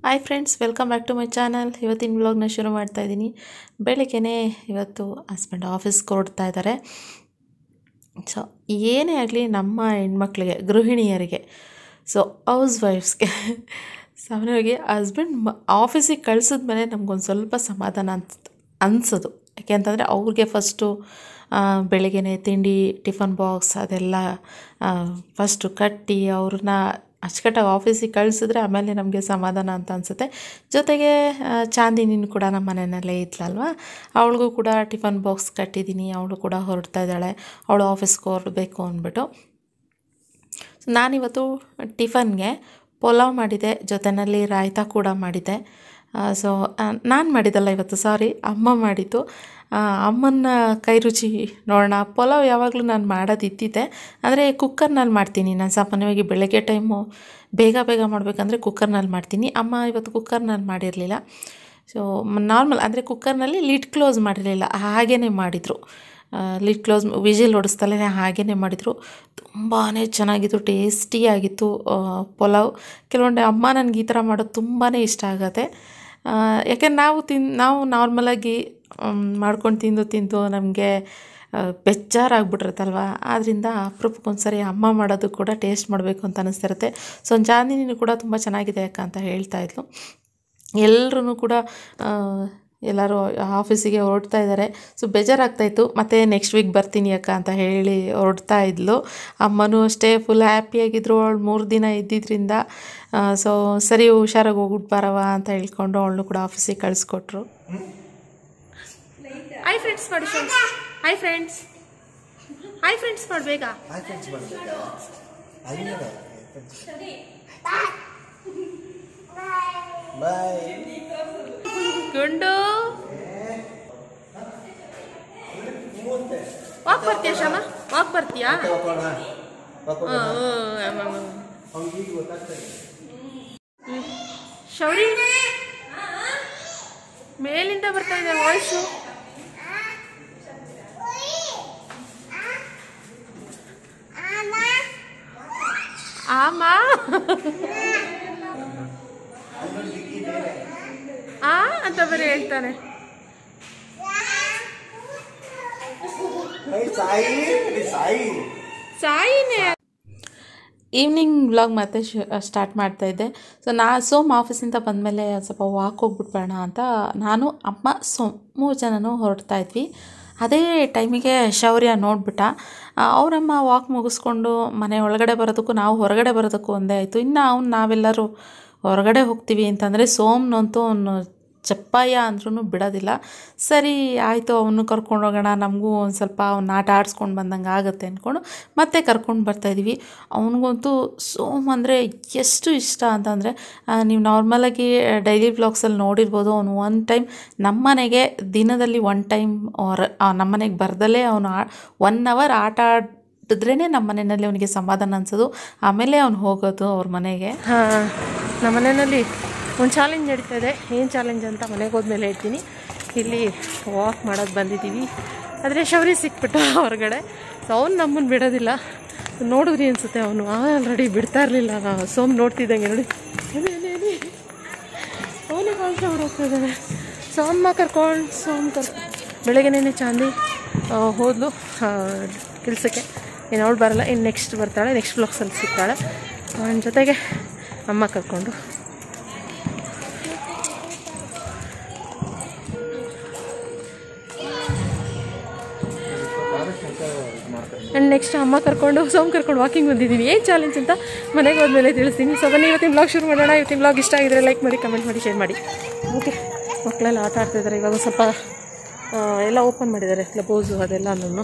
Hi friends welcome back to my channel ಇವತ್ತಿನ ವ್ಲಾಗ್ನ ಶುರು ಮಾಡ್ತಾ ಇದ್ದೀನಿ ಬೆಳಗ್ಗೆನೇ ಇವತ್ತು ಹಸ್ಬೆಂಡ್ ಆಫೀಸ್ಗೆ ಹೊರಡ್ತಾ ಇದ್ದಾರೆ ಸೊ ಏನೇ ಆಗಲಿ ನಮ್ಮ ಹೆಣ್ಮಕ್ಳಿಗೆ ಗೃಹಿಣಿಯರಿಗೆ ಸೊ ಹೌಸ್ ವೈಫ್ಸ್ಗೆ ಸಾಮಾನ್ಯವಾಗಿ ಹಸ್ಬೆಂಡ್ ಮ ಆಫೀಸಿಗೆ ಕಳಿಸಿದ್ಮೇಲೆ ನಮಗೊಂದು ಸ್ವಲ್ಪ ಸಮಾಧಾನ ಅನ್ಸ್ ಅನಿಸೋದು ಯಾಕೆಂತಂದರೆ ಅವ್ರಿಗೆ ಫಸ್ಟು ಬೆಳಗ್ಗೆನೆ ತಿಂಡಿ ಟಿಫನ್ ಬಾಕ್ಸ್ ಅದೆಲ್ಲ ಫಸ್ಟು ಕಟ್ಟಿ ಅವ್ರನ್ನ ಅಚ್ಚುಕಟ್ಟಾಗಿ ಆಫೀಸಿಗೆ ಕಳಿಸಿದ್ರೆ ಆಮೇಲೆ ನಮಗೆ ಸಮಾಧಾನ ಅಂತ ಅನಿಸುತ್ತೆ ಜೊತೆಗೆ ಆ, ಚಾಂದಿನಿನೂ ಕೂಡ ನಮ್ಮ ಮನೆಯಲ್ಲೇ ಇದ್ಲಲ್ವ ಅವಳಿಗೂ ಕೂಡ ಟಿಫನ್ ಬಾಕ್ಸ್ ಕಟ್ಟಿದ್ದೀನಿ ಅವಳು ಕೂಡ ಹೊರಡ್ತಾ ಇದ್ದಾಳೆ ಅವಳು ಆಫೀಸ್ಗೆ ಹೊರಡಬೇಕು ಅಂದ್ಬಿಟ್ಟು ಸೊ ನಾನಿವತ್ತು ಟಿಫನ್ಗೆ ಪಲಾವ್ ಮಾಡಿದೆ ಜೊತೆಯಲ್ಲಿ ರಾಯ್ತ ಕೂಡ ಮಾಡಿದ್ದೆ ಸೊ ನಾನು ಮಾಡಿದ್ದಲ್ಲ ಇವತ್ತು ಸಾರಿ ಅಮ್ಮ ಮಾಡಿದ್ದು ಆ, ಅಮ್ಮನ ಕೈ ರುಚಿ ನೋಡೋಣ ಪಲಾವ್ ಯಾವಾಗಲೂ ನಾನು ಮಾಡೋದು ಇದ್ದಿದ್ದೆ ಅಂದರೆ ಕುಕ್ಕರ್ನಲ್ಲಿ ಮಾಡ್ತೀನಿ ನಾನು ಸಾಮಾನ್ಯವಾಗಿ ಬೆಳಗ್ಗೆ ಟೈಮು ಬೇಗ ಬೇಗ ಮಾಡಬೇಕಂದ್ರೆ ಕುಕ್ಕರ್ನಲ್ಲಿ ಮಾಡ್ತೀನಿ ಅಮ್ಮ ಇವತ್ತು ಕುಕ್ಕರ್ನಲ್ಲಿ ಮಾಡಿರಲಿಲ್ಲ ಸೊ ನಾರ್ಮಲ್ ಅಂದರೆ ಕುಕ್ಕರ್ನಲ್ಲಿ ಲಿಡ್ ಕ್ಲೋಸ್ ಮಾಡಿರಲಿಲ್ಲ ಹಾಗೇ ಮಾಡಿದರು ಲಿಡ್ ಕ್ಲೋಸ್ ವಿಜಿಲ್ ಹೊಡಿಸ್ತಲೇ ಹಾಗೇ ಮಾಡಿದರು ತುಂಬಾ ಚೆನ್ನಾಗಿತ್ತು ಟೇಸ್ಟಿಯಾಗಿತ್ತು ಆ, ಪಲಾವ್ ಕೆಲವೊಂದು ಅಮ್ಮ ನನಗೆ ಈ ಥರ ಮಾಡೋದು ತುಂಬಾ ಇಷ್ಟ ಆಗುತ್ತೆ ಆ, ಯಾಕೆಂದ್ರೆ ನಾವು ತಿನ್ ನಾವು ನಾರ್ಮಲಾಗಿ ಮಾಡ್ಕೊಂಡು ತಿಂದು ತಿಂದು ನಮಗೆ ಬೇಜಾರಾಗ್ಬಿಟ್ಟಿರುತ್ತಲ್ವ ಆದ್ದರಿಂದ ಅಪರೂಪಕ್ಕೊಂದ್ಸರಿ ಅಮ್ಮ ಮಾಡೋದು ಕೂಡ ಟೇಸ್ಟ್ ಮಾಡಬೇಕು ಅಂತ ಅನ್ನಿಸ್ತಿರುತ್ತೆ ಸೊ ಚಾಂದಿನಿನೂ ಕೂಡ ತುಂಬ ಚೆನ್ನಾಗಿದೆ ಅಕ್ಕ ಅಂತ ಹೇಳ್ತಾ ಇದ್ಲು ಎಲ್ಲರೂ ಕೂಡ ಆ, ಎಲ್ಲರೂ ಆಫೀಸಿಗೆ ಹೊರಡ್ತಾ ಇದ್ದಾರೆ ಸೊ ಬೇಜಾರಾಗ್ತಾಯಿತ್ತು ಮತ್ತು ನೆಕ್ಸ್ಟ್ ವೀಕ್ ಬರ್ತೀನಿ ಅಕ್ಕ ಅಂತ ಹೇಳಿ ಹೊರಡ್ತಾ ಇದ್ಲು ಅಮ್ಮನೂ ಅಷ್ಟೇ ಫುಲ್ ಹ್ಯಾಪಿಯಾಗಿದ್ದರು ಅವಳು ಮೂರು ದಿನ ಇದ್ದಿದ್ದರಿಂದ ಸೊ ಸರಿ ಹುಷಾರಾಗಿ ಹೋಗ್ಬಿಟ್ಟು ಬರವ ಅಂತ ಹೇಳ್ಕೊಂಡು ಅವಳನ್ನು ಕೂಡ ಆಫೀಸಿಗೆ ಕಳಿಸ್ಕೊಟ್ರು ಹಾಯ್ ಫ್ರೆಂಡ್ಸ್ ಮಾಡಿ friends hi friends hi friends ಮಾಡಿ ಬೇಗ ಹಾಯ್ ಫ್ರೆಂಡ್ಸ್ ಮಾಡಬೇಕಾ ಅಲ್ಲಿಂದ ಬಾಯ್ ಗುಂಡು ವಾಕ್ ಬರ್ತೀಯಾ ಶ್ಯಾಮ ವಾಕ್ ಬರ್ತೀಯಾ ಹೋಗೋಣ ಹೋಗೋಣ ಹ್ಞೂ ಅವ್ನಿಗೆ ಈಗ ಗೊತ್ತಾಗ್ತದೆ ಶೌರಿ ಮೇಲಿಂದ ಬರ್ತಾ ಇದೆ ವಾಯ್ಸು ಆಮ ಆ ಅಂತ ಬೇರೆ ಹೇಳ್ತಾನೆ ಏಯ್ ಸಾಯಿ ಏ ಸಾಯಿ ಸಾಯಿನೇ ಈವ್ನಿಂಗ್ ವ್ಲಾಗ್ ಮತ್ತೆ ಸ್ಟಾರ್ಟ್ ಮಾಡ್ತಾ ಇದ್ದೆ ಸೊ ನಾ ಸೋಮ್ ಆಫೀಸಿಂದ ಬಂದಮೇಲೆ ಸ್ವಲ್ಪ ವಾಕ್ ಹೋಗ್ಬಿಟ್ಬೇಡ ಅಂತ ನಾನು ಅಮ್ಮ ಸೋಮ್ ಮೂರು ಜನನೂ ಹೊರಡ್ತಾ ಇದ್ವಿ ಅದೇ ಟೈಮಿಗೆ ಶೌರ್ಯ ನೋಡ್ಬಿಟ್ಟ ಆ, ಅವರಮ್ಮ ವಾಕ್ ಮುಗಿಸ್ಕೊಂಡು ಮನೆ ಒಳಗಡೆ ಬರೋದಕ್ಕೂ ನಾವು ಹೊರಗಡೆ ಬರೋದಕ್ಕೂ ಒಂದೇ ಆಯಿತು ಇನ್ನು ಅವ್ನು ನಾವೆಲ್ಲರೂ ಹೊರಗಡೆ ಹೋಗ್ತೀವಿ ಅಂತಂದರೆ ಸೋಮ್ನಂತೂ ಅವನು ಚಪ್ಪಾಯ ಅಂದ್ರೂ ಬಿಡೋದಿಲ್ಲ ಸರಿ ಆಯಿತು ಅವನು ಕರ್ಕೊಂಡು ಹೋಗೋಣ ನಮಗೂ ಒಂದು ಸ್ವಲ್ಪ ಅವ್ನ ಆಟ ಆಡಿಸ್ಕೊಂಡು ಬಂದಂಗೆ ಆಗುತ್ತೆ ಅಂದ್ಕೊಂಡು ಮತ್ತೆ ಕರ್ಕೊಂಡು ಬರ್ತಾಯಿದ್ವಿ ಅವನಿಗಂತೂ ಸೋಮ್ ಅಂದರೆ ಎಷ್ಟು ಇಷ್ಟ ಅಂತಂದರೆ ನೀವು ನಾರ್ಮಲಾಗಿ ಡೈಲಿ ವ್ಲಾಗ್ಸಲ್ಲಿ ನೋಡಿರ್ಬೋದು ಅವನು ಒನ್ ಟೈಮ್ ನಮ್ಮನೆಗೆ ದಿನದಲ್ಲಿ ಒನ್ ಟೈಮ್ ಅವ್ರ ನಮ್ಮನೆಗೆ ಬರ್ದಲ್ಲೇ ಅವನು ಒನ್ ಅವರ್ ಆಟ ಆಡಿದ್ರೇ ನಮ್ಮ ಮನೆಯಲ್ಲಿ ಅವನಿಗೆ ಸಮಾಧಾನ ಅನ್ಸೋದು ಆಮೇಲೆ ಅವ್ನು ಹೋಗೋದು ಅವ್ರ ಮನೆಗೆ ಹಾಂ ನಮ್ಮ ಮನೆಯಲ್ಲಿ ಒಂದು ಚಾಲೆಂಜ್ ನಡೀತಾ ಇದೆ ಏನು ಚಾಲೆಂಜ್ ಅಂತ ಮನೆಗೆ ಹೋದ್ಮೇಲೆ ಹೇಳ್ತೀನಿ ಇಲ್ಲಿ ವಾಕ್ ಮಾಡೋದು ಬಂದಿದ್ದೀವಿ ಆದರೆ ಶೌರಿ ಸಿಕ್ಬಿಟ್ಟ ಹೊರಗಡೆ ಸೊ ಅವ್ನು ನಮ್ಮನ್ನು ಬಿಡೋದಿಲ್ಲ ನೋಡಿದ್ರಿ ಅನಿಸುತ್ತೆ ಅವನು ಆಲ್ರೆಡಿ ಬಿಡ್ತಾ ಇರಲಿಲ್ಲ ನಾವು ಸೋಮ್ ನೋಡ್ತಿದ್ದಂಗೆ ನೋಡಿ ಅವನಿಗೆ ಆಲ್ಸ ಹೋಗ್ತಿದ್ದಾನೆ ಸೊ ಅಮ್ಮ ಕರ್ಕೊಂಡು ಸೋಮ್ ಕರ್ ಬೆಳಗ್ಗೆನೇ ಚಾಂದಿ ಆ, ಹೋದ್ಲು ಕೆಲಸಕ್ಕೆ ಇನ್ನು ಅವಳು ಬರಲ್ಲ ಇನ್ನು ನೆಕ್ಸ್ಟ್ ಬರ್ತಾಳೆ ನೆಕ್ಸ್ಟ್ ಬ್ಲಾಕ್ಸಲ್ಲಿ ಸಿಗ್ತಾಳೆ ಅವನ ಜೊತೆಗೆ ಅಮ್ಮ ಕರ್ಕೊಂಡು ಆ್ಯಂಡ್ ನೆಕ್ಸ್ಟ್ ಅಮ್ಮ ಕರ್ಕೊಂಡು ಸೋಮ್ ಕರ್ಕೊಂಡು ವಾಕಿಂಗ್ ಬಂದಿದ್ದೀನಿ ಏನು ಚಾಲೆಂಜ್ ಅಂತ ಮನೆಗೆ ಹೋದ್ಮೇಲೆ ತಿಳಿಸ್ತೀನಿ ಸೊ ಬನ್ನಿ ಇವತ್ತಿನ ಬ್ಲಾಗ್ ಶುರು ಮಾಡೋಣ ಇವತ್ತಿನ ಬ್ಲಾಗ್ ಇಷ್ಟ ಆಗಿದ್ರೆ ಲೈಕ್ ಮಾಡಿ ಕಮೆಂಟ್ ಮಾಡಿ ಶೇರ್ ಮಾಡಿ ಓಕೆ ಮಕ್ಕಳೆಲ್ಲ ಆಟ ಆಡ್ತಾ ಇದ್ದಾರೆ ಇವಾಗ ಸ್ವಲ್ಪ ಆ, ಎಲ್ಲ ಓಪನ್ ಮಾಡಿದ್ದಾರೆ ಕ್ಲಬೋಸು ಅದೆಲ್ಲ ನಾನು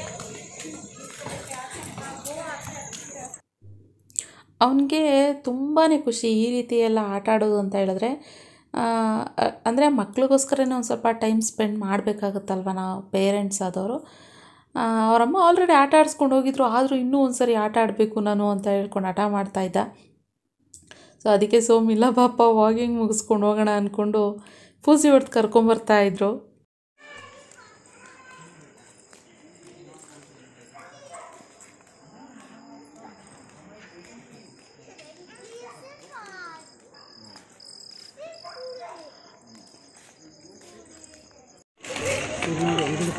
ಅವನಿಗೆ ತುಂಬಾ ಖುಷಿ ಈ ರೀತಿ ಎಲ್ಲ ಆಟ ಆಡೋದು ಅಂತ ಹೇಳಿದ್ರೆ ಅಂದರೆ ಮಕ್ಳಿಗೋಸ್ಕರನೇ ಒಂದು ಸ್ವಲ್ಪ ಟೈಮ್ ಸ್ಪೆಂಡ್ ಮಾಡಬೇಕಾಗುತ್ತಲ್ವ ನಾವು ಪೇರೆಂಟ್ಸ್ ಆದವರು ಅವರಮ್ಮ ಆಲ್ರೆಡಿ ಆಟ ಆಡಿಸ್ಕೊಂಡು ಹೋಗಿದ್ರು ಆದರೂ ಇನ್ನೂ ಒಂದು ಸರಿ ಆಟ ಆಡಬೇಕು ನಾನು ಅಂತ ಹೇಳ್ಕೊಂಡು ಹಠ ಮಾಡ್ತಾ ಇದ್ದ ಸೊ ಅದಕ್ಕೆ ಸೋಮ್ ಇಲ್ಲ ಪಾಪ ವಾಕಿಂಗ್ ಮುಗಿಸ್ಕೊಂಡು ಹೋಗೋಣ ಅಂದ್ಕೊಂಡು ಪೂಸಿ ಹೊಡೆದು ಕರ್ಕೊಂಬರ್ತಾ ಇದ್ರು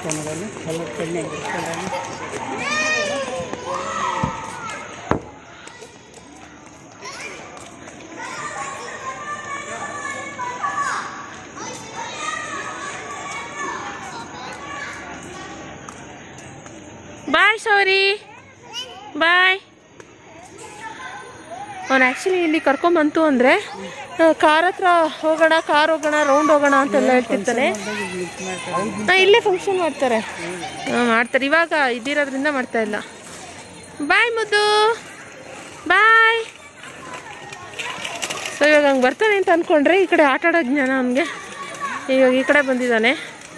ಚೆನ್ನಾಗಲ್ಲ ಕಲರ್ ಚೆನ್ನಾಗಿದೆ ಕಲರ್ ಬಾಯ್ ಶೌರಿ ಬಾಯ್ ಅವ್ನು ಆ್ಯಕ್ಚುಲಿ ಇಲ್ಲಿ ಕರ್ಕೊಂಬಂತು ಅಂದರೆ ಕಾರ್ ಹತ್ರ ಹೋಗೋಣ ಕಾರ್ ಹೋಗೋಣ ರೌಂಡ್ ಹೋಗೋಣ ಅಂತೆಲ್ಲ ಹೇಳ್ತಿರ್ತಾನೆ ಹಾಂ ಇಲ್ಲೇ ಫಂಕ್ಷನ್ ಮಾಡ್ತಾರೆ ಹಾಂ ಮಾಡ್ತಾರೆ ಇವಾಗ ಇದ್ದಿರೋದ್ರಿಂದ ಮಾಡ್ತಾ ಇಲ್ಲ ಬಾಯ್ ಮುದ್ದು ಬಾಯ್ ಸೊ ಇವಾಗ ಹಂಗೆ ಬರ್ತಾನೆ ಅಂತ ಅಂದ್ಕೊಂಡ್ರೆ ಈ ಕಡೆ ಆಟ ಆಡೋ ಜ್ಞಾನ ಅವನಿಗೆ ಇವಾಗ ಈ ಕಡೆ ಬಂದಿದ್ದಾನೆ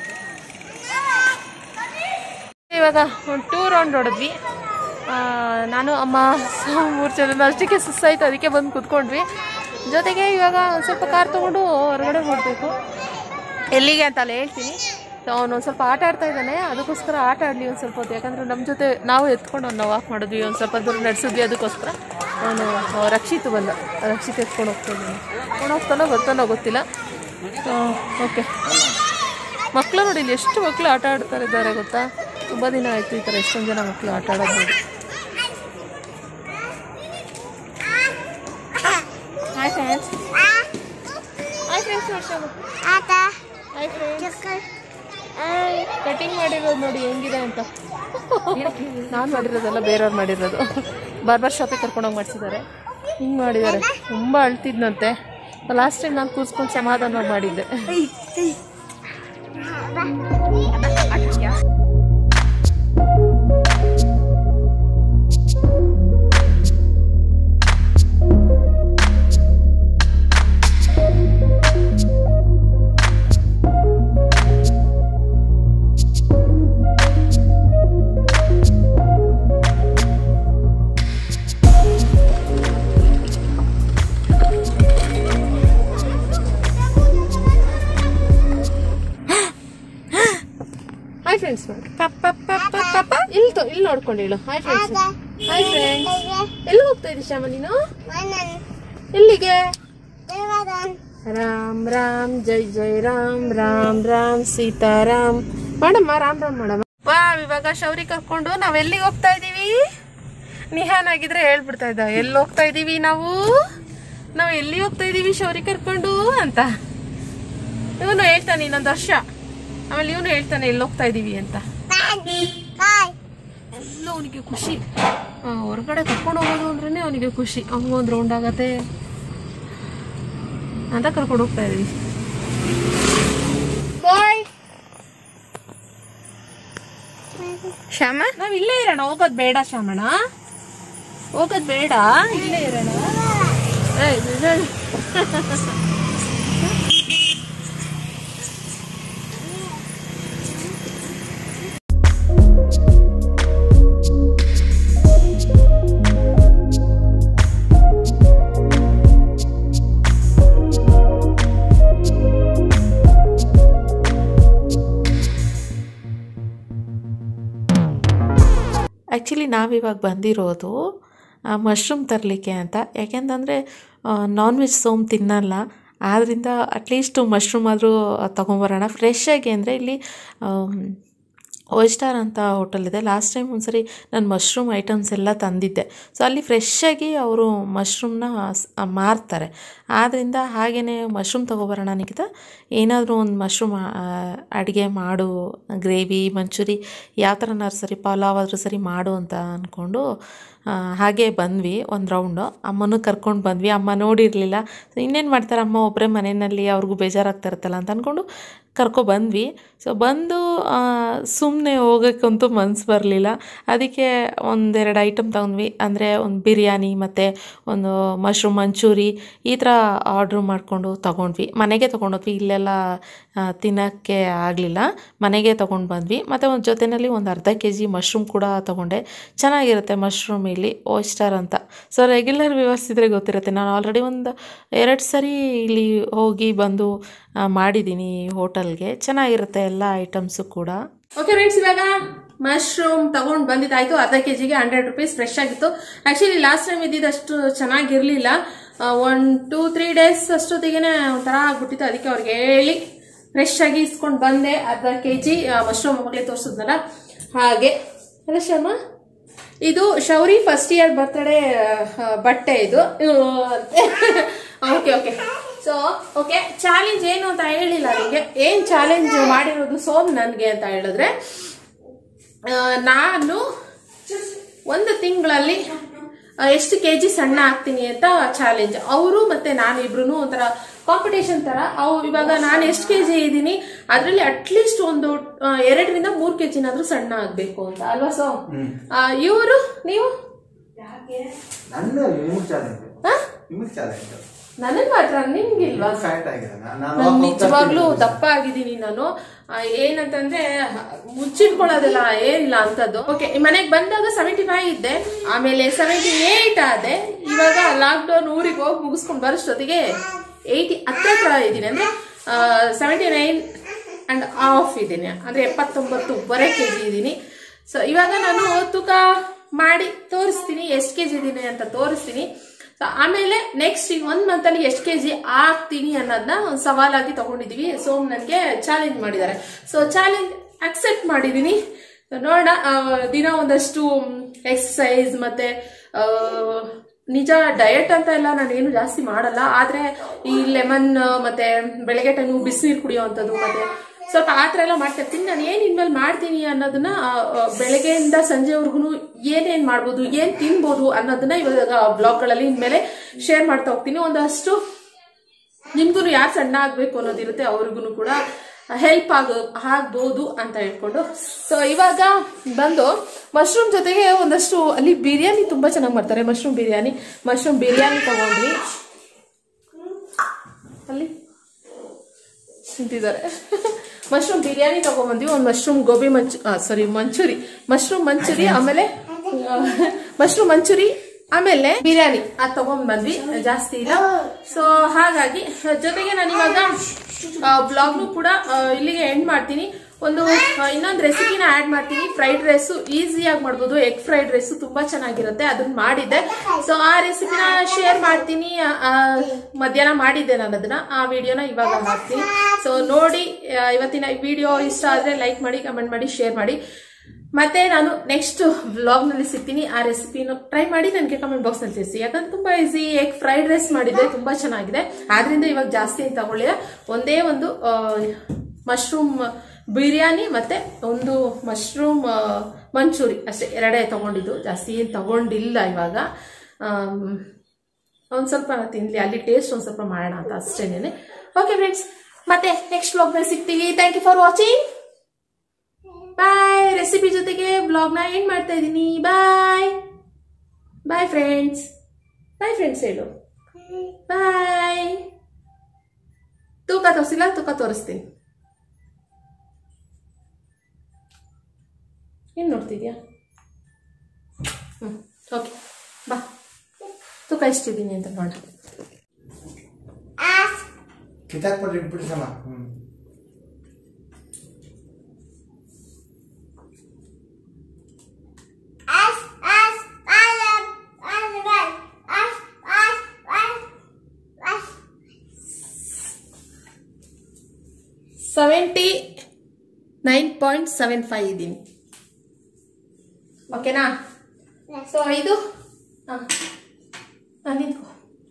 ಇವಾಗ ಒಂದು ಟೂ ರೌಂಡ್ ಹೊಡೆದ್ವಿ ಆ, ನಾನು ಅಮ್ಮ ಮೂರು ಜನ ಅಷ್ಟಕ್ಕೆ ಸುಸ್ತಾಯ್ತು ಅದಕ್ಕೆ ಬಂದು ಕುತ್ಕೊಂಡ್ವಿ ಜೊತೆಗೆ ಇವಾಗ ಒಂದು ಸ್ವಲ್ಪ ಕಾರ್ ತೊಗೊಂಡು ಹೊರಗಡೆ ಹೊರಡಬೇಕು ಎಲ್ಲಿಗೆ ಅಂತ ಅಲ್ಲ ಹೇಳ್ತೀನಿ ಸೊ ಅವನು ಒಂದು ಸ್ವಲ್ಪ ಆಟ ಆಡ್ತಾ ಇದ್ದಾನೆ ಅದಕ್ಕೋಸ್ಕರ ಆಟ ಆಡಲಿ ಒಂದು ಸ್ವಲ್ಪ ಹೊತ್ತು ಯಾಕಂದರೆ ನಮ್ಮ ಜೊತೆ ನಾವು ಎತ್ಕೊಂಡು ಅವ್ನ ವಾಕ್ ಮಾಡಿದ್ವಿ ಒಂದು ಸ್ವಲ್ಪ ದೂರ ನಡೆಸಿದ್ವಿ ಅದಕ್ಕೋಸ್ಕರ ಅವನು ರಕ್ಷಿತ್ ಬಂದ ರಕ್ಷಿತ್ ಎತ್ಕೊಂಡು ಹೋಗ್ತಾ ಇದ್ದಾನೆ ಅವನು ಹೋಗ್ತಾನೋ ಬರ್ತಾನೋ ಗೊತ್ತಿಲ್ಲ ಓಕೆ ಮಕ್ಕಳು ನೋಡಿ ಇಲ್ಲಿ ಎಷ್ಟು ಮಕ್ಕಳು ಆಟ ಆಡ್ತಾ ಇದ್ದಾರೆ ಗೊತ್ತಾ ತುಂಬ ದಿನ ಆಯ್ತು ಈ ಥರ ಎಷ್ಟೊಂದು ಜನ ಮಕ್ಕಳು ಆಟ ಆಡೋದು ನೋಡಿ hi friends hi friends hi friends cutting ಮಾಡಿರೋದು ನೋಡಿ ಹೆಂಗಿದೆ ಅಂತ ನಾನು ಮಾಡಿರೋದಲ್ಲ ಬೇರೆಯವ್ರು ಮಾಡಿರೋದು ಬಾರ್ಬರ್ ಶಾಪಿಗೆ ಕರ್ಕೊಂಡೋಗಿ ಮಾಡಿಸಿದ್ದಾರೆ ಹಿಂಗೆ ಮಾಡಿದ್ದಾರೆ ತುಂಬ ಅಳ್ತಿದ್ನಂತೆ ಲಾಸ್ಟ್ ಟೈಮ್ ನಾನು ಕೂರಿಸ್ಕೊಂಡು ಸಮಾಧಾನ ಮಾಡಿದ್ದೆ ಹಾಯ್ ಫ್ರೆಂಡ್ಸ್ ಮಾಡಿ ಇಲ್ಲಿ ತೊ ಇಲ್ಲಿ ನೋಡ್ಕೊಂಡು ಹೇಳು ಹಾಯ್ ಫ್ರೆಂಡ್ಸ್ ಹಾಯ್ ಫ್ರೆಂಡ್ಸ್ ಎಲ್ಲಿ ಹೋಗ್ತಾ ಇದ್ದೀವಿ ಶ್ಯಾಮ ನೀನು ಎಲ್ಲಿಗೆ ರಾಮ್ ರಾಮ್ ಜೈ ಜೈ ರಾಮ್ ರಾಮ್ ರಾಮ್ ಸೀತಾರಾಮ್ ಮಾಡಮ್ಮ ರಾಮ್ ರಾಮ್ ಮಾಡಮ್ಮ ವಾ ಇವಾಗ ಶೌರಿ ಕರ್ಕೊಂಡು ನಾವ್ ಎಲ್ಲಿಗೆ ಹೋಗ್ತಾ ಇದೀವಿ ನಿಹಾನ್ ಆಗಿದ್ರೆ ಹೇಳ್ಬಿಡ್ತಾ ಇದ್ದ ಎಲ್ಲಿ ಹೋಗ್ತಾ ಇದೀವಿ ನಾವು ನಾವು ಎಲ್ಲಿ ಹೋಗ್ತಾ ಇದೀವಿ ಶೌರಿ ಕರ್ಕೊಂಡು ಅಂತ ಇವನು ಹೇಳ್ತಾನೆ ಇನ್ನೊಂದು ವರ್ಷ ಆಮೇಲೆ ಇವನು ಹೇಳ್ತಾನೆ ಎಲ್ಲಿ ಹೋಗ್ತಾ ಇದೀವಿ ಅಂತ ಎಲ್ಲ ಅವನಿಗೆ ಖುಷಿ ಆ, ಹೊರಗಡೆ ಕರ್ಕೊಂಡು ಹೋಗೋದು ಅಂದ್ರೆ ಅವನಿಗೆ ಖುಷಿ ಅವನಿಗೆ ಒಂದು ರೌಂಡ್ ಆಗತ್ತೆ ಅಂತ ಕರ್ಕೊಂಡು ಹೋಗ್ತಾ ಇದೀವಿ ಬಾಯ್ ಶ್ಯಾಮ ನಾವ್ ಇಲ್ಲೇ ಇರೋಣ ಹೋಗೋದ್ ಬೇಡ ಶ್ಯಾಮಣ ಹೋಗೋದ್ ಬೇಡ ಇಲ್ಲೇ ಇರೋಣ ಏಯ್, ನಿಜ. ಆ್ಯಕ್ಚುಲಿ ನಾವಿವಾಗ ಬಂದಿರೋದು ಮಶ್ರೂಮ್ ತರಲಿಕ್ಕೆ ಅಂತ ಯಾಕೆಂತಂದರೆ ನಾನ್ ವೆಜ್ ಸೋಮ್ ತಿನ್ನಲ್ಲ ಆದ್ದರಿಂದ ಅಟ್ಲೀಸ್ಟ್ ಮಶ್ರೂಮ್ ಆದರೂ ತೊಗೊಂಬರೋಣ ಫ್ರೆಶ್ ಆಗಿ ಅಂದರೆ ಇಲ್ಲಿ ಸ್ಟಾರ್ ಅಂತ ಹೋಟೆಲ್ ಇದೆ ಲಾಸ್ಟ್ ಟೈಮ್ ಒಂದ್ಸರಿ ನಾನು ಮಶ್ರೂಮ್ ಐಟಮ್ಸ್ ಎಲ್ಲ ತಂದಿದ್ದೆ ಸೊ ಅಲ್ಲಿ ಫ್ರೆಶ್ ಆಗಿ ಅವರು ಮಶ್ರೂಮ್ನ ಮಾರ್ತಾರೆ ಆದ್ದರಿಂದ ಹಾಗೆಯೇ ಮಶ್ರೂಮ್ ತೊಗೊಬರೋಣ ನಿಖಿತ ಏನಾದರೂ ಒಂದು ಮಶ್ರೂಮ್ ಅಡುಗೆ ಮಾಡು ಗ್ರೇವಿ ಮಂಚೂರಿ ಯಾವ ಥರನಾದ್ರು ಸರಿ ಪಲಾವ್ ಆದರೂ ಸರಿ ಮಾಡು ಅಂತ ಅಂದ್ಕೊಂಡು ಹಾಗೆ ಬಂದ್ವಿ ಒಂದು ರೌಂಡು ಅಮ್ಮನೂ ಕರ್ಕೊಂಡು ಬಂದ್ವಿ ಅಮ್ಮ ನೋಡಿರಲಿಲ್ಲ ಇನ್ನೇನು ಮಾಡ್ತಾರೆ ಅಮ್ಮ ಒಬ್ಬರೇ ಮನೆಯಲ್ಲಿ ಅವ್ರಿಗೂ ಬೇಜಾರಾಗ್ತಾ ಇರುತ್ತಲ್ಲ ಅಂತ ಅಂದ್ಕೊಂಡು ಕರ್ಕೊ ಬಂದ್ವಿ ಸೊ ಬಂದು ಸುಮ್ಮನೆ ಹೋಗೋಕ್ಕಂತೂ ಮನ್ಸು ಬರಲಿಲ್ಲ ಅದಕ್ಕೆ ಒಂದೆರಡು ಐಟಮ್ ತಗೊಂಡ್ವಿ ಅಂದರೆ ಒಂದು ಬಿರಿಯಾನಿ ಮತ್ತು ಒಂದು ಮಶ್ರೂಮ್ ಮಂಚೂರಿ ಈ ಥರ ಆರ್ಡ್ರ್ ಮಾಡಿಕೊಂಡು ತೊಗೊಂಡ್ವಿ ಮನೆಗೆ ತೊಗೊಂಡೋದ್ವಿ ಇಲ್ಲೆಲ್ಲ ತಿನ್ನೋಕ್ಕೆ ಆಗಲಿಲ್ಲ ಮನೆಗೆ ತೊಗೊಂಡು ಬಂದ್ವಿ ಮತ್ತು ಒಂದು ಜೊತೆಯಲ್ಲಿ ಒಂದು ಅರ್ಧ ಕೆ ಜಿ ಮಶ್ರೂಮ್ ಕೂಡ ತೊಗೊಂಡೆ ಚೆನ್ನಾಗಿರುತ್ತೆ ಮಶ್ರೂಮ್ ಇಲ್ಲಿ ಓಸ್ಟರ್ ಅಂತ ಸೊ ರೆಗ್ಯುಲರ್ ವ್ಯೂವರ್ಸ್ ಇದ್ರೆ ಗೊತ್ತಿರುತ್ತೆ ನಾನು ಆಲ್ರೆಡಿ ಒಂದು ಎರಡು ಸರಿ ಇಲ್ಲಿ ಹೋಗಿ ಬಂದು ಆ, ಮಾಡಿದ್ದೀನಿ ಹೋಟೆಲ್ಗೆ ಚೆನ್ನಾಗಿರುತ್ತೆ ಎಲ್ಲ ಐಟಮ್ಸು ಕೂಡ ಓಕೆ ಫ್ರೆಂಡ್ಸ್ ಇವಾಗ ಮಶ್ರೂಮ್ ತಗೊಂಡ್ ಬಂದಿದ್ದಾಯ್ತು ಅರ್ಧ ಕೆಜಿಗೆ ಹಂಡ್ರೆಡ್ ರುಪೀಸ್ ಫ್ರೆಶ್ ಆಗಿತ್ತು ಆಕ್ಚುಲಿ ಲಾಸ್ಟ್ ಟೈಮ್ ಇದ್ದಿದ್ದಷ್ಟು ಚೆನ್ನಾಗಿರ್ಲಿಲ್ಲ ಒನ್ ಟೂ ತ್ರೀ ಡೇಸ್ ಅಷ್ಟೊತ್ತಿಗೆ ಒಂಥರ ಆಗ್ಬಿಟ್ಟಿತ್ತು ಅದಕ್ಕೆ ಅವ್ರಿಗೆ ಹೇಳಿ ಫ್ರೆಶ್ ಆಗಿ ಇಸ್ಕೊಂಡು ಬಂದೆ ಅರ್ಧ ಕೆ ಜಿ ಮಶ್ರೂಮ್ ಮಗಳೇ ತೋರಿಸಿದ್ನಲ್ಲ ಹಾಗೆ ಅಲ್ಲ ಶರ್ಮ ಇದು ಶೌರಿ ಫಸ್ಟ್ ಇಯರ್ ಬರ್ತ್ಡೇ ಬಟ್ಟೆ ಇದು okay okay so okay challenge ಏನು ಅಂತ ಹೇಳಿಲ್ಲ ನಿಮಗೆ ಏನ್ ಚಾಲೆಂಜ್ ಮಾಡಿರೋದು ಸೋಮ್ ನನಗೆ ಅಂತ ಹೇಳಿದ್ರೆ ಆ, ನಾನು ಒಂದು ತಿಂಗಳಲ್ಲಿ ಎಷ್ಟು ಕೆ ಜಿ ಸಣ್ಣ ಆಗ್ತೀನಿ ಅಂತ ಚಾಲೆಂಜ್ ಅವರು ಮತ್ತೆ ನಾನು ಇಬ್ರು ಒಂಥರ ಕಾಂಪಿಟೇಷನ್ ತರ ಅವು ಇವಾಗ ನಾನು ಎಷ್ಟು ಕೆ ಜಿ ಇದ್ದೀನಿ ಅದರಲ್ಲಿ ಅಟ್ಲೀಸ್ಟ್ ಒಂದು ಆ, ಎರಡರಿಂದ ಮೂರು ಕೆ ಜಿನಾದ್ರೂ ಸಣ್ಣ ಆಗ್ಬೇಕು ಅಂತ ಅಲ್ವಾ ಸೊ ಇವರು ನೀವು ನನ್ನ ನಿಮಗೆ ಚಾಲೆಂಜ್ ಹಾ? ನಿಮಗೆ ಚಾಲೆಂಜ್ ನನಗ್ ಮಾತ್ರ ನಿಮ್ಗಿಲ್ವಾ ಫ್ಯಾಟ್ ಆಗಿದೆ ನಾನು ನಾನು ನಿಜವಾಗ್ಲೂ ದಪ್ಪ ಆಗಿದ್ದೀನಿ ನಾನು ಆ, ಏನಂತಂದ್ರೆ ಮುಚ್ಚಿಟ್ಕೊಳ್ಳೋದಿಲ್ಲ ಏನಿಲ್ಲ ಅಂತದ್ದು ಓಕೆ ಮನೆಗೆ ಬಂದಾಗ ಸೆವೆಂಟಿ ಫೈವ್ ಇದ್ದೆ ಆಮೇಲೆ ಸೆವೆಂಟಿ ಏಟ್ ಆದೆ ಇವಾಗ ಲಾಕ್ ಡೌನ್ ಊರಿಗೆ ಹೋಗಿ ಮುಗಿಸ್ಕೊಂಡು ಬರೋಷ್ಟೊತ್ತಿಗೆ ಏಯ್ಟಿ ಹತ್ರ ಹತ್ರ ಇದ್ದೀನಿ ಅಂದ್ರೆ ಸೆವೆಂಟಿ ನೈನ್ ಅಂಡ್ ಆಫ್ ಇದ್ದೀನಿ ಅಂದ್ರೆ ಎಪ್ಪತ್ತೊಂಬತ್ತುವರೆ ಕೆ ಜಿ ಇದ್ದೀನಿ ಸೊ ಇವಾಗ ನಾನು ತೂಕ ಮಾಡಿ ತೋರಿಸ್ತೀನಿ ಎಷ್ಟು ಕೆ ಜಿ ಇದ್ದೀನಿ ಅಂತ ತೋರಿಸ್ತೀನಿ ಸೊ ಆಮೇಲೆ ನೆಕ್ಸ್ಟ್ ಈಗ ಒಂದ್ ಮಂತ್ ಅಲ್ಲಿ ಎಷ್ಟು ಕೆಜಿ ಆಗ್ತೀನಿ ಅನ್ನೋದನ್ನ ಒಂದು ಸವಾಲಾಗಿ ತಗೊಂಡಿದೀವಿ ಸೋಮ್ ನನಗೆ ಚಾಲೆಂಜ್ ಮಾಡಿದ್ದಾರೆ ಸೊ ಚಾಲೆಂಜ್ ಅಕ್ಸೆಪ್ಟ್ ಮಾಡಿದೀನಿ ನೋಡೋಣ ಆ, ದಿನ ಒಂದಷ್ಟು ಎಕ್ಸಸೈಸ್ ಮತ್ತೆ ಆ, ನಿಜ ಡಯಟ್ ಅಂತ ಎಲ್ಲ ನಾನು ಏನು ಜಾಸ್ತಿ ಮಾಡಲ್ಲ ಆದ್ರೆ ಈ ಲೆಮನ್ ಮತ್ತೆ ಬೆಳಗ್ಗೆ ಟೈಮು ಬಿಸಿನೀರು ಕುಡಿಯೋವಂಥದ್ದು ಮತ್ತೆ ಸ್ವಲ್ಪ ಆ ಥರ ಎಲ್ಲ ಮಾಡ್ತಾ ಇರ್ತೀನಿ ನಾನು ಏನು ಇನ್ಮೇಲೆ ಮಾಡ್ತೀನಿ ಅನ್ನೋದನ್ನ ಆ, ಆ, ಬೆಳಗ್ಗೆಯಿಂದ ಸಂಜೆವರೆಗೂ ಏನೇನು ಮಾಡ್ಬೋದು ಏನು ತಿನ್ಬೋದು ಅನ್ನೋದನ್ನ ಇವಾಗ ಬ್ಲಾಗ್ಗಳಲ್ಲಿ ಇನ್ಮೇಲೆ ಶೇರ್ ಮಾಡ್ತಾ ಹೋಗ್ತೀನಿ ಒಂದಷ್ಟು ನಿಮ್ಗೂ ಯಾರು ಸಣ್ಣ ಆಗ್ಬೇಕು ಅನ್ನೋದಿರುತ್ತೆ ಅವ್ರಿಗೂ ಕೂಡ ಹೆಲ್ಪ್ ಆಗ ಆಗ್ಬೋದು ಅಂತ ಹೇಳ್ಕೊಂಡು ಸೊ ಇವಾಗ ಬಂದು ಮಶ್ರೂಮ್ ಜೊತೆಗೆ ಒಂದಷ್ಟು ಅಲ್ಲಿ ಬಿರಿಯಾನಿ ತುಂಬಾ ಚೆನ್ನಾಗಿ ಮಾಡ್ತಾರೆ ಮಶ್ರೂಮ್ ಬಿರಿಯಾನಿ ಮಶ್ರೂಮ್ ಬಿರಿಯಾನಿ ತಗೊಂಡ್ವಿ ಅಲ್ಲಿ ತಿಂತಿದ್ದಾರೆ ಮಶ್ರೂಮ್ ಬಿರಿಯಾನಿ ತಗೊಂಡ್ಬಂದ್ವಿ ಒಂದು ಮಶ್ರೂಮ್ ಗೋಬಿ ಮಂಚು ಸಾರಿ ಮಂಚೂರಿ ಮಶ್ರೂಮ್ ಮಂಚೂರಿ ಆಮೇಲೆ ಮಶ್ರೂಮ್ ಮಂಚೂರಿ ಆಮೇಲೆ ಬಿರಿಯಾನಿ ಅದು ತಗೊಂಡ್ ಬಂದ್ವಿ ಜಾಸ್ತಿ ಇಲ್ಲ ಸೊ ಹಾಗಾಗಿ ಜೊತೆಗೆ ನಾನು ಇವಾಗ ಬ್ಲಾಗ್ನು ಕೂಡ ಆ, ಇಲ್ಲಿಗೆ ಎಂಡ್ ಮಾಡ್ತೀನಿ ಒಂದು ಆ, ಇನ್ನೊಂದು ರೆಸಿಪಿನ ಆಡ್ ಮಾಡ್ತೀನಿ ಫ್ರೈಡ್ ರೈಸ್ ಈಸಿಯಾಗಿ ಮಾಡ್ಬೋದು ಎಗ್ ಫ್ರೈಡ್ ರೈಸ್ ತುಂಬಾ ಚೆನ್ನಾಗಿರುತ್ತೆ ಅದನ್ನ ಮಾಡಿದ್ದೆ ಸೊ ಆ ರೆಸಿಪಿನ ಶೇರ್ ಮಾಡ್ತೀನಿ ಆ, ಆ, ಮಧ್ಯಾಹ್ನ ಮಾಡಿದ್ದೆ ನಾನು ಅದನ್ನ ಆ ವಿಡಿಯೋನ ಇವಾಗ ಹಾಕ್ತೀನಿ ಸೊ ನೋಡಿ ಆ, ಇವತ್ತಿನ ವಿಡಿಯೋ ಇಷ್ಟ ಆದ್ರೆ ಲೈಕ್ ಮಾಡಿ ಕಮೆಂಟ್ ಮಾಡಿ ಶೇರ್ ಮಾಡಿ ಮತ್ತೆ ನಾನು ನೆಕ್ಸ್ಟ್ ವ್ಲಾಗ್ ನಲ್ಲಿ ಸಿಗ್ತೀನಿ ಆ ರೆಸಿಪಿನ ಟ್ರೈ ಮಾಡಿ ನನಗೆ ಕಮೆಂಟ್ ಬಾಕ್ಸ್ ನಲ್ಲಿ ತಿಳಿಸಿ ಯಾಕಂದ್ರೆ ತುಂಬಾ ಈಸಿ ಎಗ್ ಫ್ರೈಡ್ ರೈಸ್ ಮಾಡಿದ್ರೆ ತುಂಬಾ ಚೆನ್ನಾಗಿದೆ ಆದ್ರಿಂದ ಇವಾಗ ಜಾಸ್ತಿ ಏನ್ ತಗೊಳ್ಳಿಲ್ಲ ಒಂದೇ ಒಂದು ಮಶ್ರೂಮ್ ಬಿರಿಯಾನಿ ಮತ್ತೆ ಒಂದು ಮಶ್ರೂಮ್ ಮಂಚೂರಿ ಅಷ್ಟೇ ಎರಡೇ ತಗೊಂಡಿದ್ದು ಜಾಸ್ತಿ ಏನು ತಗೊಂಡಿಲ್ಲ ಇವಾಗ ಆಮ್, ಒಂದ್ ಸ್ವಲ್ಪ ತಿನ್ಲಿ ಅಲ್ಲಿ ಟೇಸ್ಟ್ ಒಂದ್ ಸ್ವಲ್ಪ ಮಾಡೋಣ ಅಂತ ಅಷ್ಟೇನೆ ಓಕೆ ಫ್ರೆಂಡ್ಸ್ ಮತ್ತೆ ನೆಕ್ಸ್ಟ್ ವ್ಲಾಗ್ ನಲ್ಲಿ ಸಿಗ್ತೀವಿ thank you for watching bye recipe ಜೊತೆಗೆ ಬ್ಲಾಗ್ನ ಎಂಡ್ ಮಾಡ್ತಾ ಇದ್ದೀನಿ ಬಾಯ್ ಬಾಯ್ ಫ್ರೆಂಡ್ಸ್ ಬಾಯ್ ಫ್ರೆಂಡ್ಸ್ ಹೇಳು ಬಾಯ್ ತೂಕ ತೋರಿಸಿಲ್ಲ ತೂಕ ತೋರಿಸ್ತೀನಿ ಏನು ನೋಡ್ತಿದ್ಯಾ ಹ್ಞೂ ಓಕೆ ಬಾ ತೂಕ ಎಷ್ಟಿದ್ದೀನಿ ಅಂತ ನೋಡ ಕಿತ್ತಾಕ್ಬಿಟ್ರೆ ಇಟ್ಬಿಡ್ಸಮ್ಮ ಹ್ಞೂ seventy nine point seven five ಇದ್ದೀನಿ ಓಕೆನಾ ಸೊ ಇದು ಹಾಂ ನಿಂತ್ಕೋ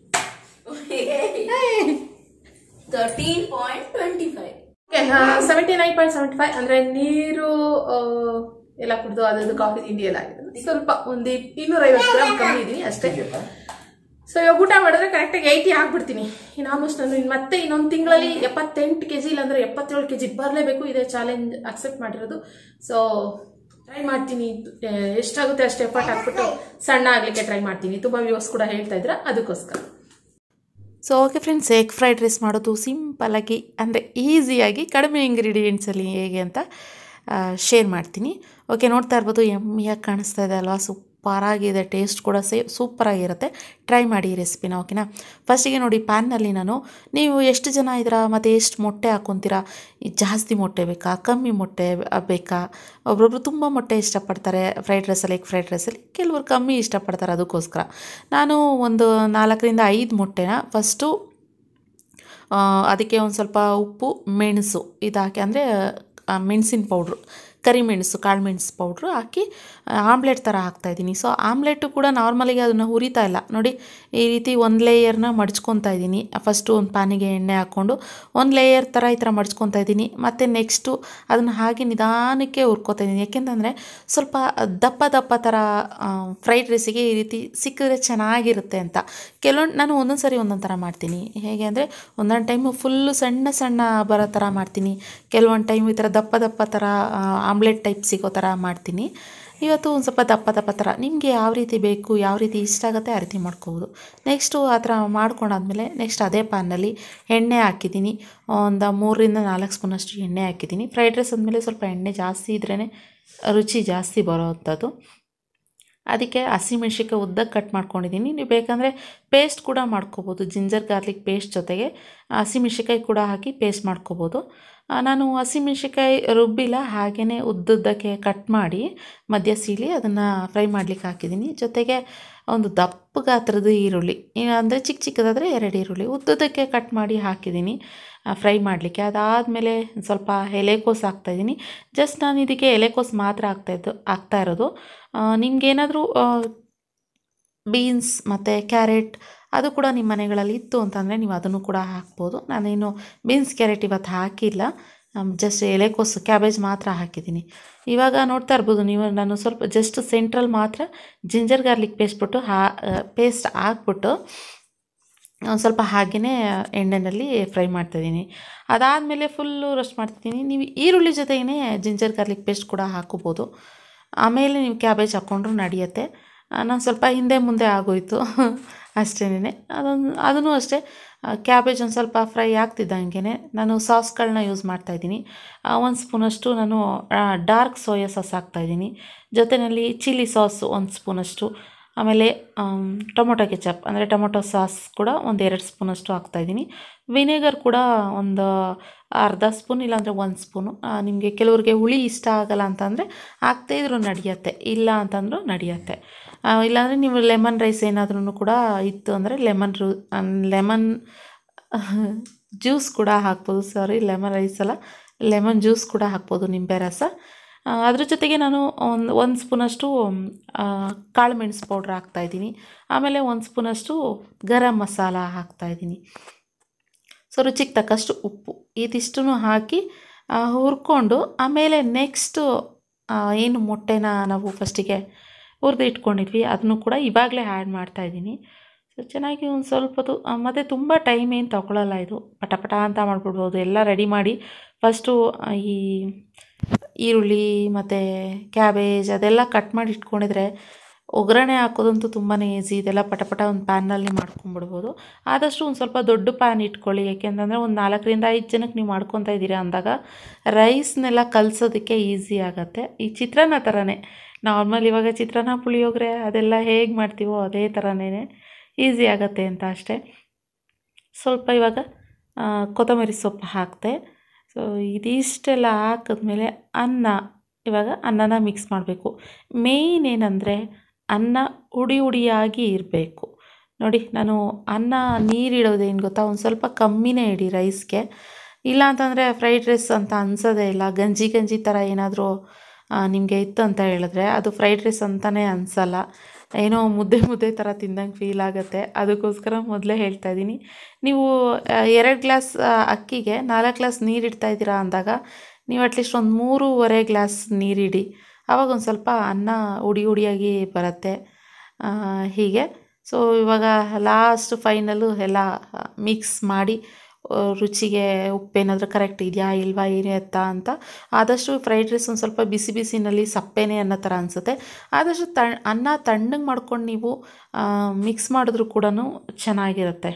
thirteen point twenty five seventy nine point seventy five ಅಂದ್ರೆ ನೀರು ಆ, ಎಲ್ಲ ಕುಡಿದು ಅದ್ರದ್ದು ಕಾಫಿ ತಿಂಡಿ ಎಲ್ಲ ಆಗಿದೆ ಸ್ವಲ್ಪ ಒಂದು ಇನ್ನೂರೈವತ್ತು ಗ್ರಾಮ್ ಕಮ್ಮಿ ಇದೀನಿ ಅಷ್ಟೇ ಸೊ ಇವಾಗ ಊಟ ಮಾಡಿದ್ರೆ ಕರೆಕ್ಟಾಗಿ ಏಯ್ಟಿ ಆಗ್ಬಿಡ್ತೀನಿ ಇನ್ನು ಆಲ್ಮೋಸ್ಟ್ ನಾನು ಇನ್ನು ಮತ್ತೆ ಇನ್ನೊಂದು ತಿಂಗಳಲ್ಲಿ ಎಪ್ಪತ್ತೆಂಟು ಕೆ ಜಿ ಇಲ್ಲಾಂದ್ರೆ ಎಪ್ಪತ್ತೇಳು ಕೆ ಜಿ ಬರಲೇಬೇಕು ಇದೇ ಚಾಲೆಂಜ್ ಅಕ್ಸೆಪ್ಟ್ ಮಾಡಿರೋದು ಸೊ ಟ್ರೈ ಮಾಡ್ತೀನಿ ಆ, ಎಷ್ಟಾಗುತ್ತೆ ಅಷ್ಟು ಎಫರ್ಟ್ ಹಾಕ್ಬಿಟ್ಟು ಸಣ್ಣ ಆಗ್ಲಿಕ್ಕೆ ಟ್ರೈ ಮಾಡ್ತೀನಿ ತುಂಬ ವ್ಯೂಸ್ ಕೂಡ ಹೇಳ್ತಾ ಇದ್ರ ಅದಕ್ಕೋಸ್ಕರ so okay friends egg fried rice ಮಾಡೋದು ಸಿಂಪಲಾಗಿ ಅಂದರೆ ಈಸಿಯಾಗಿ ಕಡಿಮೆ ಇಂಗ್ರೀಡಿಯೆಂಟ್ಸಲ್ಲಿ ಹೇಗೆ ಅಂತ ಶೇರ್ ಮಾಡ್ತೀನಿ ಓಕೆ ನೋಡ್ತಾ ಇರ್ಬೋದು ಎಮ್ಮಿಯಾಗಿ ಕಾಣಿಸ್ತಾ ಇದೆ ಅಲ್ವಾ ಸೂಪರಾಗಿದೆ ಟೇಸ್ಟ್ ಕೂಡ ಸೇ ಸೂಪರಾಗಿರುತ್ತೆ ಟ್ರೈ ಮಾಡಿ ಈ ರೆಸಿಪಿನ ಓಕೆನಾ ಫಸ್ಟಿಗೆ ನೋಡಿ ಪ್ಯಾನ್ನಲ್ಲಿ ನಾನು ನೀವು ಎಷ್ಟು ಜನ ಇದ್ದೀರಾ ಮತ್ತು ಎಷ್ಟು ಮೊಟ್ಟೆ ಹಾಕ್ಕೊತೀರಾ ಈ ಜಾಸ್ತಿ ಮೊಟ್ಟೆ ಬೇಕಾ ಕಮ್ಮಿ ಮೊಟ್ಟೆ ಬೇಕಾ ಒಬ್ರೊಬ್ರು ತುಂಬ ಮೊಟ್ಟೆ ಇಷ್ಟಪಡ್ತಾರೆ ಫ್ರೈಡ್ ರೈಸಲ್ಲಿ ಎಗ್ ಫ್ರೈಡ್ ರೈಸಲ್ಲಿ ಕೆಲವರು ಕಮ್ಮಿ ಇಷ್ಟಪಡ್ತಾರೆ ಅದಕ್ಕೋಸ್ಕರ ನಾನು ಒಂದು ನಾಲ್ಕರಿಂದ ಐದು ಮೊಟ್ಟೆನ ಫಸ್ಟು ಆ, ಅದಕ್ಕೆ ಒಂದು ಸ್ವಲ್ಪ ಉಪ್ಪು ಮೆಣಸು ಇದು ಹಾಕಿ ಅಂದರೆ ಮೆಣಸಿನ ಪೌಡ್ರು ಕರಿಮೆಣಸು ಕಾಳುಮೆಣಸು ಪೌಡ್ರು ಹಾಕಿ ಆಮ್ಲೆಟ್ ಥರ ಹಾಕ್ತಾಯಿದ್ದೀನಿ ಸೊ ಆಮ್ಲೆಟು ಕೂಡ ನಾರ್ಮಲಿಗೆ ಅದನ್ನು ಹುರಿತಾ ಇಲ್ಲ ನೋಡಿ ಈ ರೀತಿ ಒಂದು ಲೇಯರ್ನ ಮಡ್ಚ್ಕೊತಾ ಇದ್ದೀನಿ ಫಸ್ಟು ಒಂದು ಪ್ಯಾನಿಗೆ ಎಣ್ಣೆ ಹಾಕ್ಕೊಂಡು ಒಂದು ಲೇಯರ್ ಥರ ಈ ಥರ ಮಡ್ಚ್ಕೊತಾ ಇದ್ದೀನಿ ಮತ್ತು ನೆಕ್ಸ್ಟು ಅದನ್ನು ಹಾಗೆ ನಿಧಾನಕ್ಕೆ ಹುರ್ಕೋತಾ ಇದ್ದೀನಿ ಯಾಕೆಂತಂದರೆ ಸ್ವಲ್ಪ ದಪ್ಪ ದಪ್ಪ ಥರ ಫ್ರೈಡ್ ರೈಸಿಗೆ ಈ ರೀತಿ ಸಿಕ್ಕಿದ್ರೆ ಚೆನ್ನಾಗಿರುತ್ತೆ ಅಂತ ಕೆಲವೊಂದು ನಾನು ಒಂದೊಂದು ಸರಿ ಒಂದೊಂದು ಥರ ಮಾಡ್ತೀನಿ ಹೇಗೆ ಅಂದರೆ ಒಂದೊಂದು ಟೈಮು ಫುಲ್ಲು ಸಣ್ಣ ಸಣ್ಣ ಬರೋ ಥರ ಮಾಡ್ತೀನಿ ಕೆಲವೊಂದು ಟೈಮ್ ಈ ಥರ ದಪ್ಪ ದಪ್ಪ ಥರ ಆಮ್ಲೆಟ್ ಟೈಪ್ ಸಿಗೋ ಥರ ಮಾಡ್ತೀನಿ ಇವತ್ತು ಒಂದು ಸ್ವಲ್ಪ ದಪ್ಪ ದಪ್ಪ ಥರ ನಿಮಗೆ ಯಾವ ರೀತಿ ಬೇಕು ಯಾವ ರೀತಿ ಇಷ್ಟ ಆಗುತ್ತೆ ಆ ರೀತಿ ಮಾಡ್ಕೋಬೋದು ನೆಕ್ಸ್ಟು ಆ ಥರ ಮಾಡ್ಕೊಂಡಾದ್ಮೇಲೆ ನೆಕ್ಸ್ಟ್ ಅದೇ ಪ್ಯಾನಲ್ಲಿ ಎಣ್ಣೆ ಹಾಕಿದ್ದೀನಿ ಒಂದು ಮೂರರಿಂದ ನಾಲ್ಕು ಸ್ಪೂನಷ್ಟು ಎಣ್ಣೆ ಹಾಕಿದ್ದೀನಿ ಫ್ರೈಡ್ ರೈಸ್ ಅಂದಮೇಲೆ ಸ್ವಲ್ಪ ಎಣ್ಣೆ ಜಾಸ್ತಿ ಇದ್ರೇ ರುಚಿ ಜಾಸ್ತಿ ಬರೋವಂಥದ್ದು ಅದಕ್ಕೆ ಹಸಿಮೆಣ್ಸಿಕಾಯಿ ಉದ್ದಕ್ಕೆ ಕಟ್ ಮಾಡ್ಕೊಂಡಿದ್ದೀನಿ ನೀವು ಬೇಕಂದರೆ ಪೇಸ್ಟ್ ಕೂಡ ಮಾಡ್ಕೋಬೋದು ಜಿಂಜರ್ ಗಾರ್ಲಿಕ್ ಪೇಸ್ಟ್ ಜೊತೆಗೆ ಹಸಿಮೆಣ್ಸಿಕಾಯಿ ಕೂಡ ಹಾಕಿ ಪೇಸ್ಟ್ ಮಾಡ್ಕೋಬೋದು ಆ, ನಾನು ಹಸಿಮೆಣ್ಸಿಕಾಯಿ ರುಬ್ಬಿಲ್ಲ ಹಾಗೆಯೇ ಉದ್ದುದ್ದಕ್ಕೆ ಕಟ್ ಮಾಡಿ ಮಧ್ಯ ಸೀಳಿ ಅದನ್ನು ಫ್ರೈ ಮಾಡ್ಲಿಕ್ಕೆ ಹಾಕಿದ್ದೀನಿ ಜೊತೆಗೆ ಒಂದು ದಪ್ಪ ಗಾತ್ರದ ಈರುಳ್ಳಿ ಅಂದರೆ ಚಿಕ್ಕ ಚಿಕ್ಕದಾದರೆ ಎರಡು ಈರುಳ್ಳಿ ಉದ್ದುದ್ದಕ್ಕೆ ಕಟ್ ಮಾಡಿ ಹಾಕಿದ್ದೀನಿ ಫ್ರೈ ಮಾಡಲಿಕ್ಕೆ ಅದಾದಮೇಲೆ ಸ್ವಲ್ಪ ಎಲೆಕೋಸು ಹಾಕ್ತಾಯಿದ್ದೀನಿ ಜಸ್ಟ್ ನಾನು ಇದಕ್ಕೆ ಎಲೆಕೋಸು ಮಾತ್ರ ಹಾಕ್ತಾಯಿದ್ದು ಹಾಕ್ತಾ ಇರೋದು ನಿಮಗೇನಾದರೂ ಬೀನ್ಸ್ ಮತ್ತು ಕ್ಯಾರೆಟ್ ಅದು ಕೂಡ ನಿಮ್ಮ ಮನೆಗಳಲ್ಲಿ ಇತ್ತು ಅಂತಂದರೆ ನೀವು ಅದನ್ನು ಕೂಡ ಹಾಕ್ಬೋದು ನಾನೇನು ಬೀನ್ಸ್ ಕ್ಯಾರೆಟ್ ಇವತ್ತು ಹಾಕಿಲ್ಲ ಜಸ್ಟ್ ಎಲೆಕೋಸು ಕ್ಯಾಬೇಜ್ ಮಾತ್ರ ಹಾಕಿದ್ದೀನಿ ಇವಾಗ ನೋಡ್ತಾ ಇರ್ಬೋದು ನೀವು ನಾನು ಸ್ವಲ್ಪ ಜಸ್ಟ್ ಸೆಂಟ್ರಲ್ ಮಾತ್ರ ಜಿಂಜರ್ ಗಾರ್ಲಿಕ್ ಪೇಸ್ಟ್ ಬಿಟ್ಟು ಹಾ ಪೇಸ್ಟ್ ಹಾಕ್ಬಿಟ್ಟು ಒಂದು ಸ್ವಲ್ಪ ಹಾಗೆಯೇ ಎಣ್ಣೆಯಲ್ಲಿ ಫ್ರೈ ಮಾಡ್ತಾಯಿದ್ದೀನಿ ಅದಾದಮೇಲೆ ಫುಲ್ಲು ರೋಸ್ಟ್ ಮಾಡ್ತಿದ್ದೀನಿ ನೀವು ಈರುಳ್ಳಿ ಜೊತೆಗೇ ಜಿಂಜರ್ ಗಾರ್ಲಿಕ್ ಪೇಸ್ಟ್ ಕೂಡ ಹಾಕೋಬೋದು ಆಮೇಲೆ ನೀವು ಕ್ಯಾಬೇಜ್ ಹಾಕ್ಕೊಂಡ್ರು ನಡೆಯುತ್ತೆ ನಾನು ಸ್ವಲ್ಪ ಹಿಂದೆ ಮುಂದೆ ಆಗೋಯ್ತು ಅಷ್ಟೇನೆ ಅದೊಂದು ಅದನ್ನು ಅಷ್ಟೇ ಕ್ಯಾಬೇಜ್ ಒಂದು ಸ್ವಲ್ಪ ಫ್ರೈ ಆಗ್ತಿದ್ದಂಗೆ ನಾನು ಸಾಸ್ಗಳನ್ನ ಯೂಸ್ ಮಾಡ್ತಾಯಿದ್ದೀನಿ ಒಂದು ಸ್ಪೂನಷ್ಟು ನಾನು ಡಾರ್ಕ್ ಸೋಯಾ ಸಾಸ್ ಹಾಕ್ತಾಯಿದ್ದೀನಿ ಜೊತೆಯಲ್ಲಿ ಚಿಲ್ಲಿ ಸಾಸು ಒಂದು ಸ್ಪೂನಷ್ಟು ಆಮೇಲೆ ಟೊಮೊಟೊ ಕೆಚಪ್ ಅಂದರೆ ಟೊಮೊಟೊ ಸಾಸ್ ಕೂಡ ಒಂದು ಎರಡು ಸ್ಪೂನಷ್ಟು ಹಾಕ್ತಾಯಿದ್ದೀನಿ ವಿನೆಗರ್ ಕೂಡ ಒಂದು ಅರ್ಧ ಸ್ಪೂನ್ ಇಲ್ಲಾಂದರೆ ಒಂದು ಸ್ಪೂನು ನಿಮಗೆ ಕೆಲವ್ರಿಗೆ ಹುಳಿ ಇಷ್ಟ ಆಗಲ್ಲ ಅಂತಂದರೆ ಹಾಕ್ದೇ ಇದ್ರೂ ನಡೆಯುತ್ತೆ ಇಲ್ಲ ಅಂತಂದ್ರೂ ನಡೆಯುತ್ತೆ ಆ, ಇಲ್ಲಾಂದರೆ ನೀವು ಲೆಮನ್ ರೈಸ್ ಏನಾದ್ರೂ ಕೂಡ ಇತ್ತು ಅಂದರೆ ಲೆಮನ್ ರೂ ಲೆಮನ್ ಜ್ಯೂಸ್ ಕೂಡ ಹಾಕ್ಬೋದು ಸಾರಿ ಲೆಮನ್ ರೈಸ್ ಅಲ್ಲ ಲೆಮನ್ ಜ್ಯೂಸ್ ಕೂಡ ಹಾಕ್ಬೋದು ನಿಂಬೆ ರಸ ಆ, ಅದ್ರ ಜೊತೆಗೆ ನಾನು ಒಂದು ಒಂದು ಸ್ಪೂನಷ್ಟು ಕಾಳು ಮೆಣಸು ಪೌಡ್ರ್ ಹಾಕ್ತಾಯಿದ್ದೀನಿ ಆಮೇಲೆ ಒಂದು ಸ್ಪೂನಷ್ಟು ಗರಂ ಮಸಾಲ ಹಾಕ್ತಾಯಿದ್ದೀನಿ ಸೊ ರುಚಿಗೆ ತಕ್ಕಷ್ಟು ಉಪ್ಪು ಇದಿಷ್ಟನ್ನು ಹಾಕಿ ಆ, ಹುರ್ಕೊಂಡು ಆಮೇಲೆ ನೆಕ್ಸ್ಟು ಏನು ಮೊಟ್ಟೆನ ನಾವು ಫಸ್ಟಿಗೆ ಹುರಿದು ಇಟ್ಕೊಂಡಿದ್ವಿ ಅದನ್ನು ಕೂಡ ಇವಾಗಲೇ ಆ್ಯಡ್ ಮಾಡ್ತಾಯಿದ್ದೀನಿ ಸೊ ಚೆನ್ನಾಗಿ ಒಂದು ಸ್ವಲ್ಪ ಹೊತ್ತು ಆ, ಮತ್ತು ತುಂಬ ಟೈಮ್ ಏನು ತಗೊಳ್ಳಲ್ಲ ಇದು ಪಟ ಪಟ ಅಂತ ಮಾಡಿಬಿಡ್ಬೋದು ಎಲ್ಲ ರೆಡಿ ಮಾಡಿ ಫಸ್ಟು ಈ ಈರುಳ್ಳಿ ಮತ್ತು ಕ್ಯಾಬೇಜ್ ಅದೆಲ್ಲ ಕಟ್ ಮಾಡಿ ಇಟ್ಕೊಂಡಿದ್ರೆ ಒಗ್ಗರಣೆ ಹಾಕೋದಂತೂ ತುಂಬಾ ಈಸಿ ಇದೆಲ್ಲ ಪಟ ಪಟ ಒಂದು ಪ್ಯಾನ್ನಲ್ಲಿ ಮಾಡ್ಕೊಂಬಿಡ್ಬೋದು ಆದಷ್ಟು ಒಂದು ಸ್ವಲ್ಪ ದೊಡ್ಡ ಪ್ಯಾನ್ ಇಟ್ಕೊಳ್ಳಿ ಯಾಕೆಂತಂದರೆ ಒಂದು ನಾಲ್ಕರಿಂದ ಐದು ಜನಕ್ಕೆ ನೀವು ಮಾಡ್ಕೊತಾ ಇದ್ದೀರಾ ಅಂದಾಗ ರೈಸ್ನೆಲ್ಲ ಕಲಸೋದಕ್ಕೆ ಈಸಿ ಆಗುತ್ತೆ ಈ ಚಿತ್ರಾನ್ನ ಥರನೇ ನಾರ್ಮಲ್ ಇವಾಗ ಚಿತ್ರಾನ್ನ ಪುಳಿಯೋಗರೆ ಅದೆಲ್ಲ ಹೇಗೆ ಮಾಡ್ತೀವೋ ಅದೇ ಥರನೇ ಈಸಿ ಆಗುತ್ತೆ ಅಂತ ಅಷ್ಟೇ ಸ್ವಲ್ಪ ಇವಾಗ ಆ, ಕೊತ್ತಂಬರಿ ಸೊಪ್ಪು ಹಾಕಿದೆ ಸೊ ಇದಿಷ್ಟೆಲ್ಲ ಹಾಕಿದ್ಮೇಲೆ ಅನ್ನ ಇವಾಗ ಅನ್ನನ ಮಿಕ್ಸ್ ಮಾಡಬೇಕು ಮೇಯ್ನ್ ಏನಂದರೆ ಅನ್ನ ಹುಡಿ ಹುಡಿಯಾಗಿ ಇರಬೇಕು ನೋಡಿ ನಾನು ಅನ್ನ ನೀರಿಡೋದೇನು ಗೊತ್ತಾ ಒಂದು ಸ್ವಲ್ಪ ಕಮ್ಮಿನೇ ಇಡಿ ರೈಸ್ಗೆ ಇಲ್ಲ ಅಂತಂದರೆ ಫ್ರೈಡ್ ರೈಸ್ ಅಂತ ಅನ್ಸೋದೇ ಇಲ್ಲ ಗಂಜಿ ಗಂಜಿ ಥರ ಏನಾದರೂ ನಿಮಗೆ ಇತ್ತು ಅಂತ ಹೇಳಿದ್ರೆ ಅದು ಫ್ರೈಡ್ ರೈಸ್ ಅಂತಲೇ ಅನಿಸಲ್ಲ ಏನೋ ಮುದ್ದೆ ಮುದ್ದೆ ಥರ ತಿಂದಂಗೆ ಫೀಲ್ ಆಗುತ್ತೆ ಅದಕ್ಕೋಸ್ಕರ ಮೊದಲೇ ಹೇಳ್ತಾ ಇದ್ದೀನಿ ನೀವು ಎರಡು ಗ್ಲಾಸ್ ಅಕ್ಕಿಗೆ ನಾಲ್ಕು ಗ್ಲಾಸ್ ನೀರು ಇಡ್ತಾ ಇದ್ದೀರಾ ಅಂದಾಗ ನೀವು ಅಟ್ಲೀಸ್ಟ್ ಒಂದು ಮೂರುವರೆ ಗ್ಲಾಸ್ ನೀರಿಡಿ ಆವಾಗ ಒಂದು ಸ್ವಲ್ಪ ಅನ್ನ ಹುಡಿ ಹುಡಿಯಾಗಿ ಬರುತ್ತೆ ಆ, ಹೀಗೆ ಸೊ ಇವಾಗ ಲಾಸ್ಟ್ ಫೈನಲ್ಲು ಎಲ್ಲ ಮಿಕ್ಸ್ ಮಾಡಿ ಆ, ರುಚಿಗೆ ಉಪ್ಪೇನಾದರೂ ಕರೆಕ್ಟ್ ಇದೆಯಾ ಇಲ್ವಾ ಏನು ಎತ್ತಾ ಅಂತ ಆದಷ್ಟು ಫ್ರೈಡ್ ರೈಸ್ ಒಂದು ಸ್ವಲ್ಪ ಬಿಸಿ ಬಿಸಿನಲ್ಲಿ ಸಪ್ಪೆನೇ ಅನ್ನೋ ಥರ ಅನಿಸುತ್ತೆ ಆದಷ್ಟು ತ ಅನ್ನ ತಣ್ಣಗೆ ಮಾಡ್ಕೊಂಡು ನೀವು ಮಿಕ್ಸ್ ಮಾಡಿದ್ರೂ ಕೂಡ ಚೆನ್ನಾಗಿರುತ್ತೆ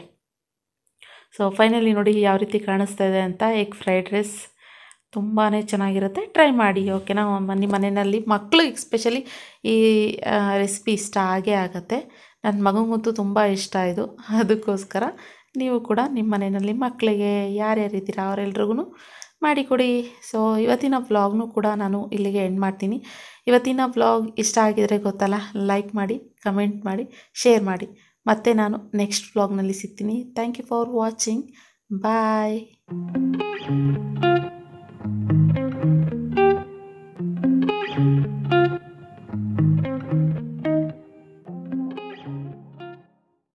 ಸೊ ಫೈನಲಿ ನೋಡಿ ಯಾವ ರೀತಿ ಕಾಣಿಸ್ತಾ ಇದೆ ಅಂತ ಎಗ್ ಫ್ರೈಡ್ ರೈಸ್ ತುಂಬಾ ಚೆನ್ನಾಗಿರುತ್ತೆ ಟ್ರೈ ಮಾಡಿ ಓಕೆನಾ ನಿಮ್ಮ ಮನೆಯಲ್ಲಿ ಮಕ್ಳಿಗೆ ಎಸ್ಪೆಷಲಿ ಈ ರೆಸಿಪಿ ಇಷ್ಟ ಆಗೇ ಆಗುತ್ತೆ ನನ್ನ ಮಗನಿಗಂತೂ ತುಂಬ ಇಷ್ಟ ಇದು ಅದಕ್ಕೋಸ್ಕರ ನೀವು ಕೂಡ ನಿಮ್ಮ ಮನೆಯಲ್ಲಿ ಮಕ್ಕಳಿಗೆ ಯಾರ್ಯಾರಿದ್ದೀರಾ ಅವರೆಲ್ರಿಗೂ ಮಾಡಿಕೊಡಿ ಸೊ ಇವತ್ತಿನ ವ್ಲಾಗ್ನು ಕೂಡ ನಾನು ಇಲ್ಲಿಗೆ ಎಂಡ್ ಮಾಡ್ತೀನಿ ಇವತ್ತಿನ ವ್ಲಾಗ್ ಇಷ್ಟ ಆಗಿದರೆ ಗೊತ್ತಲ್ಲ ಲೈಕ್ ಮಾಡಿ ಕಮೆಂಟ್ ಮಾಡಿ ಶೇರ್ ಮಾಡಿ ಮತ್ತೆ ನಾನು ನೆಕ್ಸ್ಟ್ ವ್ಲಾಗ್ನಲ್ಲಿ ಸಿಗ್ತೀನಿ thank you for watching bye